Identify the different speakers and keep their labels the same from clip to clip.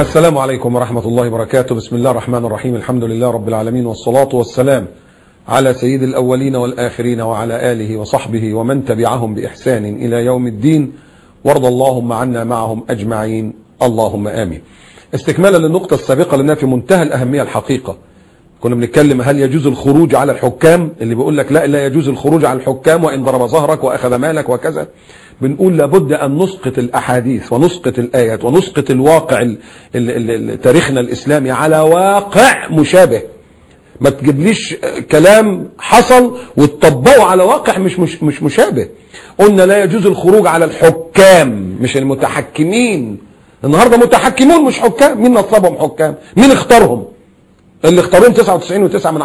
Speaker 1: السلام عليكم ورحمة الله وبركاته بسم الله الرحمن الرحيم الحمد لله رب العالمين والصلاة والسلام على سيد الأولين والآخرين وعلى آله وصحبه ومن تبعهم بإحسان إلى يوم الدين وارض اللهم عنا معهم أجمعين اللهم آمين استكمالا للنقطة السابقة لأنها في منتهى الأهمية الحقيقة كنا بنتكلم هل يجوز الخروج على الحكام اللي بيقول لك لا لا يجوز الخروج على الحكام وإن ضرب ظهرك وأخذ مالك وكذا بنقول لابد أن نسقط الأحاديث ونسقط الآيات ونسقط الواقع ال ال ال تاريخنا الإسلامي على واقع مشابه ما تجيبليش كلام حصل وتطبقه على واقع مش, مش, مش مشابه قلنا لا يجوز الخروج على الحكام مش المتحكمين النهارده متحكمون مش حكام مين نصبهم حكام مين اختارهم اللي اختاروهم 99.9 من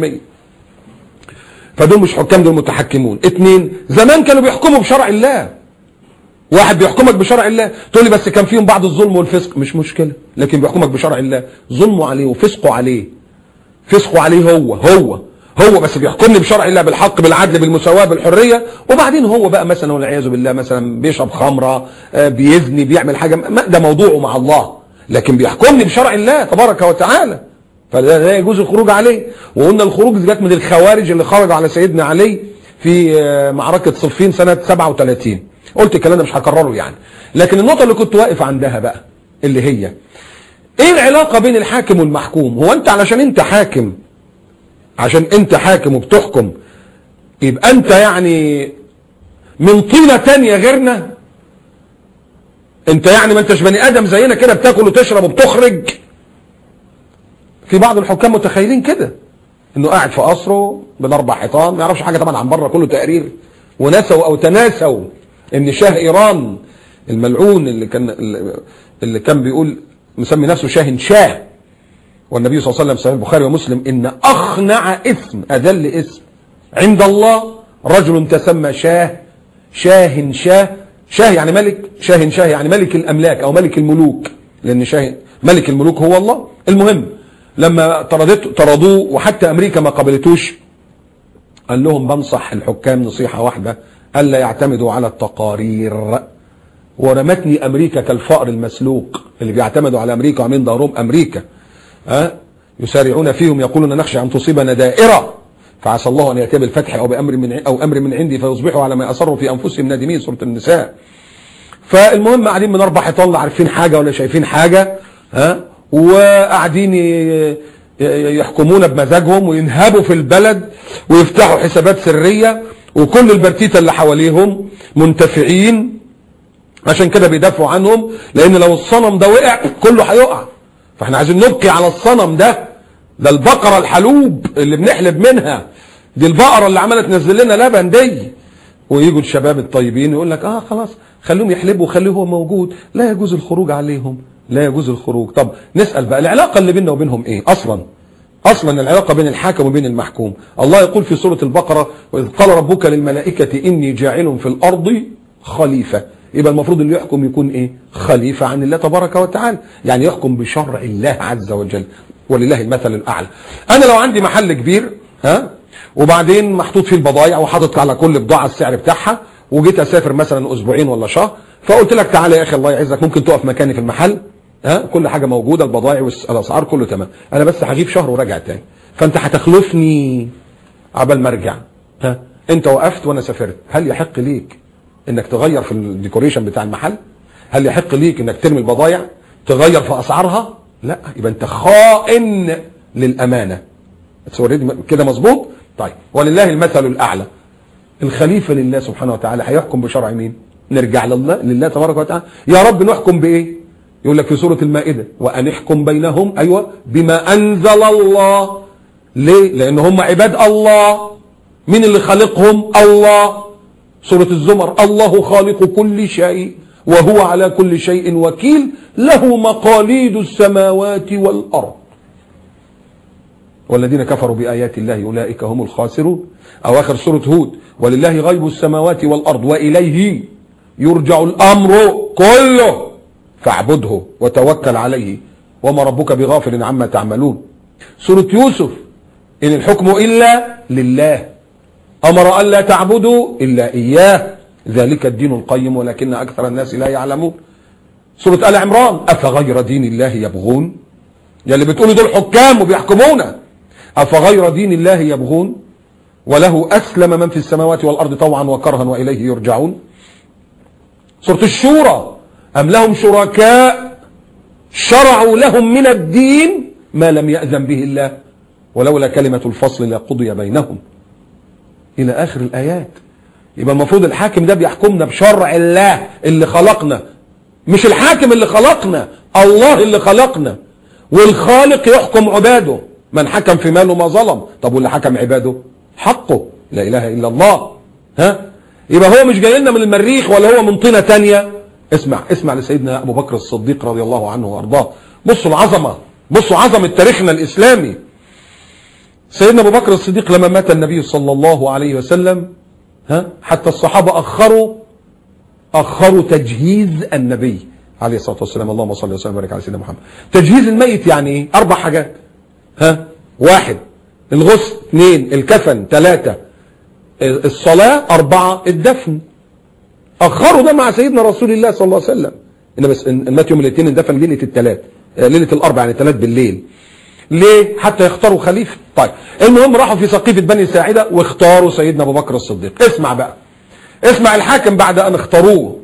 Speaker 1: 10% فدول مش حكام دول متحكمون اتنين زمان كانوا بيحكموا بشرع الله واحد بيحكمك بشرع الله تقول لي بس كان فيهم بعض الظلم والفسق مش مشكلة لكن بيحكمك بشرع الله ظلمه عليه وفسقه عليه فسقه عليه هو هو هو بس بيحكمني بشرع الله بالحق بالعدل بالمساواة بالحرية وبعدين هو بقى مثلا والعياذ بالله مثلا بيشرب خمرة بيزني بيعمل حاجة ده موضوعه مع الله لكن بيحكمني بشرع الله تبارك وتعالى فلا لا يجوز الخروج عليه وقلنا الخروج جت من الخوارج اللي خرجوا على سيدنا علي في معركة صفين سنة 37 قلت الكلام ده مش هكرره يعني لكن النقطة اللي كنت واقف عندها بقى اللي هي ايه العلاقة بين الحاكم والمحكوم هو انت علشان انت حاكم عشان انت حاكم وبتحكم يبقى انت يعني من طينة تانية غيرنا انت يعني ما انتش بني ادم زينا كده بتاكل وتشرب وبتخرج في بعض الحكام متخيلين كده انه قاعد في قصره بين اربع حيطان ما يعرفش حاجه طبعا عن بره كله تقرير ونسوا او تناسوا ان شاه ايران الملعون اللي كان اللي كان بيقول مسمي نفسه شاه شاه والنبي صلى الله عليه وسلم صحيح البخاري ومسلم ان اخنع اسم اذل اسم عند الله رجل تسمى شاه شاه شاه شاه يعني ملك شاه شاه يعني ملك الاملاك او ملك الملوك لان شاه ملك الملوك هو الله المهم لما طردته طردوه وحتى امريكا ما قبلتوش قال لهم بنصح الحكام نصيحة واحدة الا يعتمدوا على التقارير ورمتني امريكا كالفأر المسلوق اللي بيعتمدوا على امريكا وعاملين ظهرهم امريكا ها أه؟ يسارعون فيهم يقولون نخشى ان تصيبنا دائرة فعسى الله ان ياتي بالفتح او بامر من او امر من عندي فيصبحوا على ما اصروا في انفسهم نادمين سوره النساء فالمهم قاعدين من اربع حيطان لا عارفين حاجه ولا شايفين حاجه ها أه؟ وقاعدين يحكمون بمزاجهم وينهبوا في البلد ويفتحوا حسابات سرية وكل البرتيتة اللي حواليهم منتفعين عشان كده بيدافعوا عنهم لان لو الصنم ده وقع كله هيقع فاحنا عايزين نبقي على الصنم ده ده البقرة الحلوب اللي بنحلب منها دي البقرة اللي عملت تنزل لنا لبن دي ويجوا الشباب الطيبين يقول لك اه خلاص خليهم يحلبوا وخليه هو موجود لا يجوز الخروج عليهم لا يجوز الخروج طب نسأل بقى العلاقة اللي بيننا وبينهم ايه اصلا اصلا العلاقة بين الحاكم وبين المحكوم الله يقول في سورة البقرة وإذ قال ربك للملائكة إني جاعل في الأرض خليفة يبقى المفروض اللي يحكم يكون ايه خليفة عن الله تبارك وتعالى يعني يحكم بشرع الله عز وجل ولله المثل الأعلى أنا لو عندي محل كبير ها وبعدين محطوط فيه البضايع وحاطط على كل بضاعة السعر بتاعها وجيت أسافر مثلا أسبوعين ولا شهر فقلت لك تعالى يا أخي الله يعزك ممكن تقف مكاني في المحل ها كل حاجة موجودة البضائع والاسعار كله تمام انا بس هجيب شهر وراجع تاني فانت هتخلفني عبال ما ارجع ها انت وقفت وانا سافرت هل يحق ليك انك تغير في الديكوريشن بتاع المحل هل يحق ليك انك ترمي البضائع تغير في اسعارها لا يبقى انت خائن للامانة كده مظبوط طيب ولله المثل الاعلى الخليفة لله سبحانه وتعالى هيحكم بشرع مين نرجع لله لله تبارك وتعالى يا رب نحكم بايه يقول لك في سورة المائدة وأن احكم بينهم أيوة بما أنزل الله ليه لأن هم عباد الله مين اللي خالقهم الله سورة الزمر الله خالق كل شيء وهو على كل شيء وكيل له مقاليد السماوات والأرض والذين كفروا بآيات الله أولئك هم الخاسرون أو آخر سورة هود ولله غيب السماوات والأرض وإليه يرجع الأمر كله فاعبده وتوكل عليه وما ربك بغافل عما تعملون سورة يوسف إن الحكم إلا لله أمر ألا تعبدوا إلا إياه ذلك الدين القيم ولكن أكثر الناس لا يعلمون سورة آل عمران أفغير دين الله يبغون يا اللي بتقولوا دول حكام وبيحكمونا أفغير دين الله يبغون وله أسلم من في السماوات والأرض طوعا وكرها وإليه يرجعون سورة الشورى أم لهم شركاء شرعوا لهم من الدين ما لم يأذن به الله ولولا كلمة الفصل لقضي بينهم إلى آخر الآيات يبقى المفروض الحاكم ده بيحكمنا بشرع الله اللي خلقنا مش الحاكم اللي خلقنا الله اللي خلقنا والخالق يحكم عباده من حكم في ماله ما ظلم طب واللي حكم عباده حقه لا إله إلا الله ها يبقى هو مش جاي لنا من المريخ ولا هو من طينة تانية اسمع اسمع لسيدنا أبو بكر الصديق رضي الله عنه وأرضاه بصوا العظمة بصوا عظمة تاريخنا الإسلامي سيدنا أبو بكر الصديق لما مات النبي صلى الله عليه وسلم ها حتى الصحابة أخروا أخروا تجهيز النبي عليه الصلاة والسلام اللهم صل وسلم وبارك على سيدنا محمد تجهيز الميت يعني ايه أربع حاجات ها واحد الغسل اثنين الكفن ثلاثة الصلاة أربعة الدفن أخروا ده مع سيدنا رسول الله صلى الله عليه وسلم إن بس إن مات يوم الاثنين اندفن ليلة الثلاث ليلة الأربع يعني الثلاث بالليل ليه حتى يختاروا خليفة طيب المهم راحوا في سقيفة بني ساعدة واختاروا سيدنا أبو بكر الصديق اسمع بقى اسمع الحاكم بعد أن اختاروه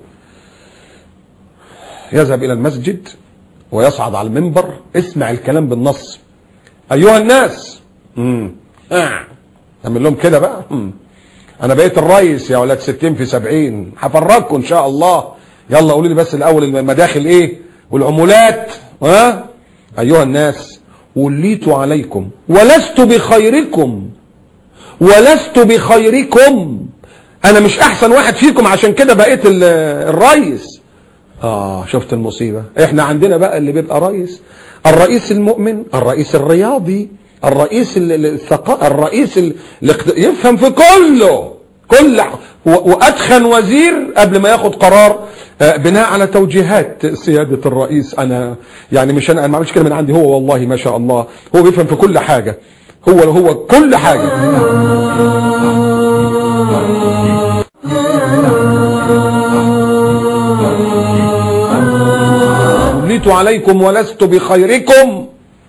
Speaker 1: يذهب إلى المسجد ويصعد على المنبر اسمع الكلام بالنص أيها الناس امم آه. اعمل لهم كده بقى مم. أنا بقيت الرئيس يا ولاد 60 في 70 هفرجكم إن شاء الله يلا قولوا لي بس الأول المداخل إيه والعمولات ها أيها الناس وليت عليكم ولست بخيركم ولست بخيركم انا مش احسن واحد فيكم عشان كده بقيت الرئيس اه شفت المصيبة احنا عندنا بقى اللي بيبقى رئيس الرئيس المؤمن الرئيس الرياضي الرئيس الثقا الرئيس اللي يفهم في كله كل وادخن وزير قبل ما ياخد قرار بناء على توجيهات سيادة الرئيس انا يعني مش انا ما عملتش كده من عندي هو والله ما شاء الله هو بيفهم في كل حاجة هو هو كل حاجة وليت عليكم ولست بخيركم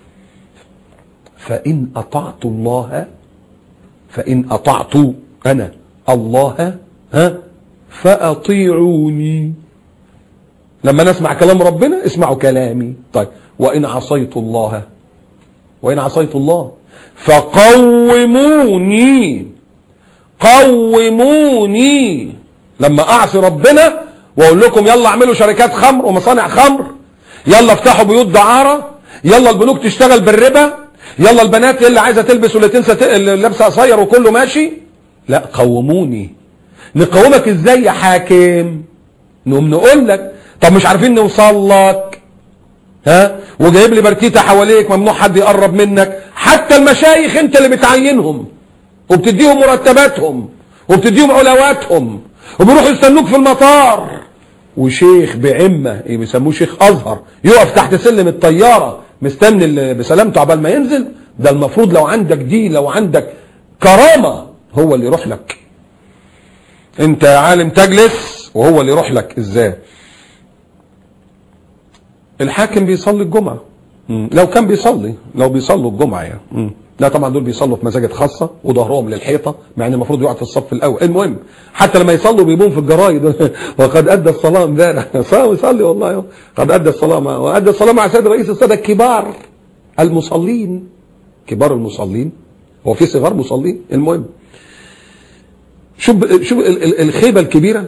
Speaker 1: فإن أطعت الله فإن أطعت أنا الله ها فأطيعوني لما نسمع كلام ربنا اسمعوا كلامي طيب وإن عصيت الله وإن عصيت الله فقوموني قوموني لما أعصي ربنا وأقول لكم يلا اعملوا شركات خمر ومصانع خمر يلا افتحوا بيوت دعارة يلا البنوك تشتغل بالربا يلا البنات اللي عايزة تلبس واللي تنسى لابسه قصير وكله ماشي لا قوموني نقومك ازاي يا حاكم نقوم نقول لك طب مش عارفين نوصل لك ها وجايب لي بركيته حواليك ممنوع حد يقرب منك حتى المشايخ انت اللي بتعينهم وبتديهم مرتباتهم وبتديهم علاواتهم وبيروحوا يستنوك في المطار وشيخ بعمة بيسموه شيخ ازهر يقف تحت سلم الطيارة مستني بسلامته عبال ما ينزل ده المفروض لو عندك دي لو عندك كرامة هو اللي يروح لك انت يا عالم تجلس وهو اللي يروح لك ازاي الحاكم بيصلي الجمعة لو كان بيصلي لو بيصلوا الجمعة يعني لا طبعا دول بيصلوا في مساجد خاصة وظهرهم للحيطة مع ان المفروض يقعد في الصف الاول المهم حتى لما يصلوا بيبون في الجرايد وقد ادى الصلاة امبارح يصلي والله قد ادى الصلاة وادى الصلاة مع سيد رئيس السادة الكبار المصلين كبار المصلين هو في صغار مصلين المهم شوف شوف الخيبة الكبيرة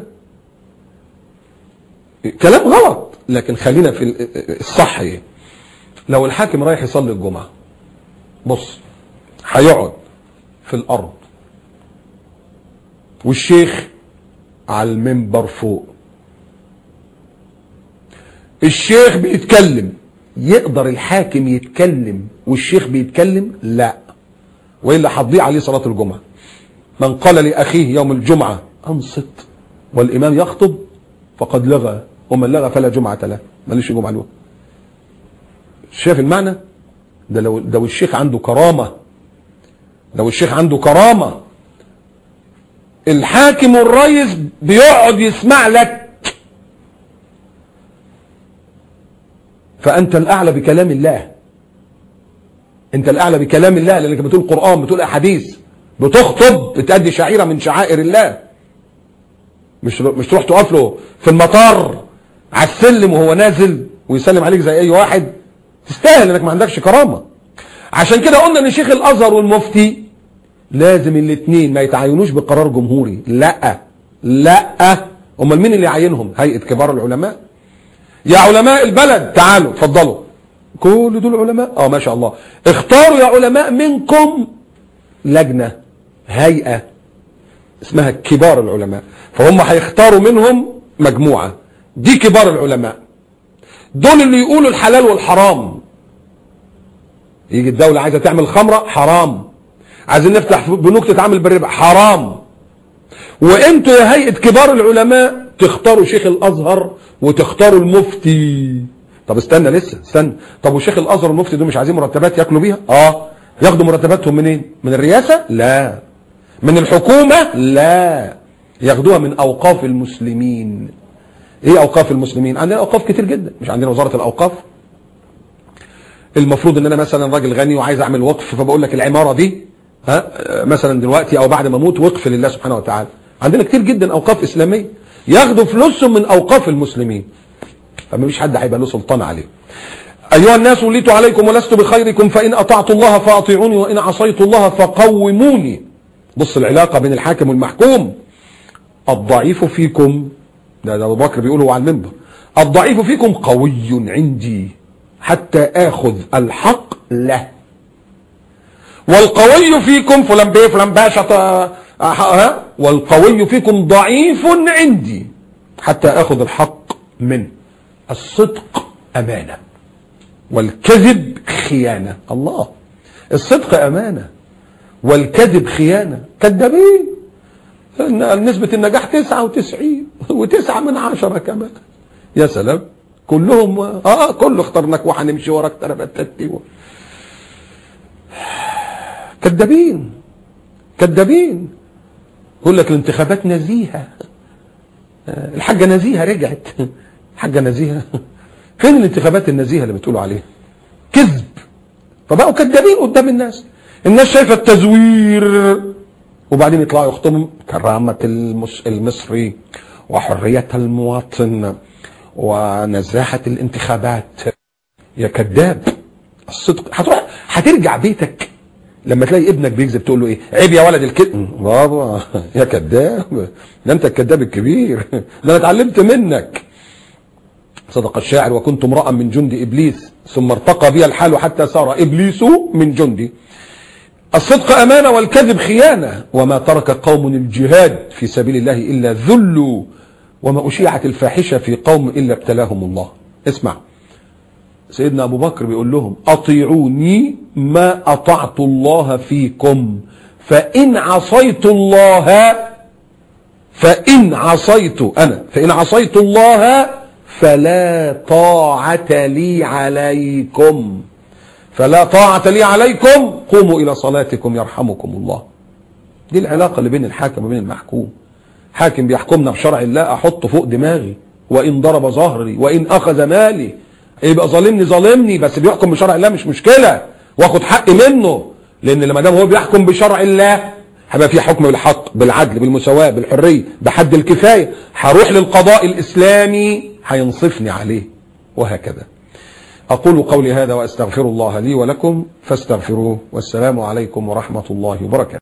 Speaker 1: كلام غلط لكن خلينا في الصح ايه لو الحاكم رايح يصلي الجمعة بص هيقعد في الارض والشيخ على المنبر فوق الشيخ بيتكلم يقدر الحاكم يتكلم والشيخ بيتكلم لا والا هتضيع عليه صلاه الجمعه من قال لاخيه يوم الجمعه انصت والامام يخطب فقد لغى ومن لغى فلا جمعه له ماليش جمعه له شايف المعنى ده لو لو الشيخ عنده كرامه لو الشيخ عنده كرامه الحاكم والريس بيقعد يسمع لك فانت الاعلى بكلام الله انت الاعلى بكلام الله لانك بتقول قران بتقول احاديث بتخطب بتأدي شعيره من شعائر الله مش مش تروح تقف له في المطار على السلم وهو نازل ويسلم عليك زي اي واحد تستاهل انك ما عندكش كرامه عشان كده قلنا ان شيخ الازهر والمفتي لازم الاثنين ما يتعينوش بقرار جمهوري لا لا امال مين اللي يعينهم هيئه كبار العلماء يا علماء البلد تعالوا اتفضلوا كل دول علماء اه ما شاء الله اختاروا يا علماء منكم لجنه هيئه اسمها كبار العلماء فهم هيختاروا منهم مجموعه دي كبار العلماء دول اللي يقولوا الحلال والحرام يجي الدولة عايزة تعمل خمرة حرام عايزين نفتح بنوك تتعامل بالربا حرام وانتوا يا هيئة كبار العلماء تختاروا شيخ الازهر وتختاروا المفتي طب استنى لسه استنى طب وشيخ الازهر والمفتي دول مش عايزين مرتبات ياكلوا بيها اه ياخدوا مرتباتهم منين من الرئاسة لا من الحكومة لا ياخدوها من اوقاف المسلمين ايه اوقاف المسلمين عندنا اوقاف كتير جدا مش عندنا وزارة الاوقاف المفروض ان انا مثلا راجل غني وعايز اعمل وقف فبقول لك العماره دي ها مثلا دلوقتي او بعد ما اموت وقف لله سبحانه وتعالى عندنا كتير جدا اوقاف اسلاميه ياخدوا فلوسهم من اوقاف المسلمين فما فيش حد هيبقى له سلطان عليه ايها الناس وليت عليكم ولست بخيركم فان اطعت الله فاطيعوني وان عصيت الله فقوموني بص العلاقه بين الحاكم والمحكوم الضعيف فيكم ده, ده ابو بكر بيقوله على المنبر الضعيف فيكم قوي عندي حتى اخذ الحق له والقوي فيكم فلان بيه فلان باشا ها والقوي فيكم ضعيف عندي حتى اخذ الحق منه الصدق امانه والكذب خيانه الله الصدق امانه والكذب خيانه كذابين نسبة النجاح 99 وتسعة من عشرة كمان يا سلام كلهم اه كله اخترناك وهنمشي وراك تربتتي و... كذابين كذابين يقول لك الانتخابات نزيهه الحاجه نزيهه رجعت الحاجه نزيهه فين الانتخابات النزيهه اللي بتقولوا عليها كذب فبقوا كذابين قدام الناس الناس شايفه التزوير وبعدين يطلعوا يخطبوا كرامه المس... المصري وحريه المواطن ونزاهة الانتخابات يا كذاب الصدق هتروح هترجع بيتك لما تلاقي ابنك بيكذب تقول له ايه عيب يا ولد الكذب بابا يا كذاب ده انت الكذاب الكبير ده انا اتعلمت منك صدق الشاعر وكنت امرأ من جند ابليس ثم ارتقى بي الحال حتى صار ابليس من جندي الصدق امانه والكذب خيانه وما ترك قوم الجهاد في سبيل الله الا ذلوا وما أشيعت الفاحشة في قوم إلا ابتلاهم الله اسمع سيدنا أبو بكر بيقول لهم أطيعوني ما أطعت الله فيكم فإن عصيت الله فإن عصيت أنا فإن عصيت الله فلا طاعة لي عليكم فلا طاعة لي عليكم قوموا إلى صلاتكم يرحمكم الله دي العلاقة اللي بين الحاكم وبين المحكوم حاكم بيحكمنا بشرع الله احطه فوق دماغي وان ضرب ظهري وان اخذ مالي يبقى ظالمني ظالمني بس بيحكم بشرع الله مش مشكله واخد حقي منه لان لما دام هو بيحكم بشرع الله هيبقى في حكم بالحق بالعدل بالمساواه بالحريه بحد الكفايه هروح للقضاء الاسلامي هينصفني عليه وهكذا اقول قولي هذا واستغفر الله لي ولكم فاستغفروه والسلام عليكم ورحمه الله وبركاته